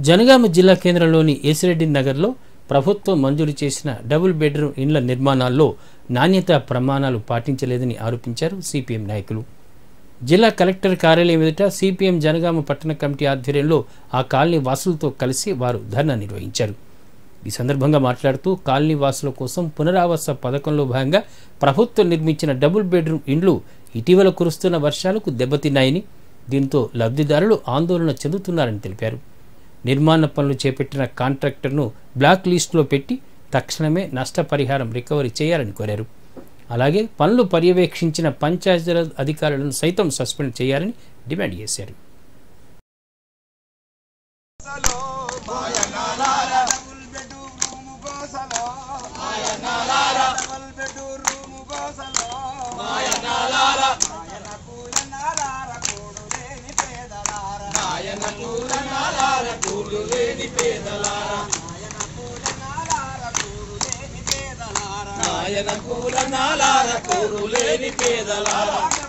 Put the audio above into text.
జనగామ జిల్లా కేంద్రంలోని ఏసిరెడ్డి నగర్లో ప్రభుత్వం మంజూరు చేసిన డబుల్ బెడ్రూమ్ ఇండ్ల నిర్మాణాల్లో నాణ్యత ప్రమాణాలు పాటించలేదని ఆరోపించారు సిపిఎం నాయకులు జిల్లా కలెక్టర్ కార్యాలయం ఎదుట సిపిఎం జనగామ పట్టణ కమిటీ ఆధ్వర్యంలో ఆ కాలనీ వాసులతో కలిసి వారు ధర్నా నిర్వహించారు ఈ సందర్భంగా మాట్లాడుతూ కాలనీ వాసుల కోసం పునరావాస పథకంలో భాగంగా ప్రభుత్వం నిర్మించిన డబుల్ బెడ్రూమ్ ఇండ్లు ఇటీవల కురుస్తున్న వర్షాలకు దెబ్బతిన్నాయని దీంతో లబ్ధిదారులు ఆందోళన చెందుతున్నారని తెలిపారు నిర్మాణ పనులు చేపట్టిన కాంట్రాక్టర్ను బ్లాక్ లిస్టులో పెట్టి తక్షణమే నష్టపరిహారం రికవరీ చేయాలని కోరారు అలాగే పనులు పర్యవేక్షించిన పంచాయతీరాజ్ అధికారులను సైతం సస్పెండ్ చేయాలని డిమాండ్ చేశారు ఆయన కూల నాలార కూడు లేని పేదలారా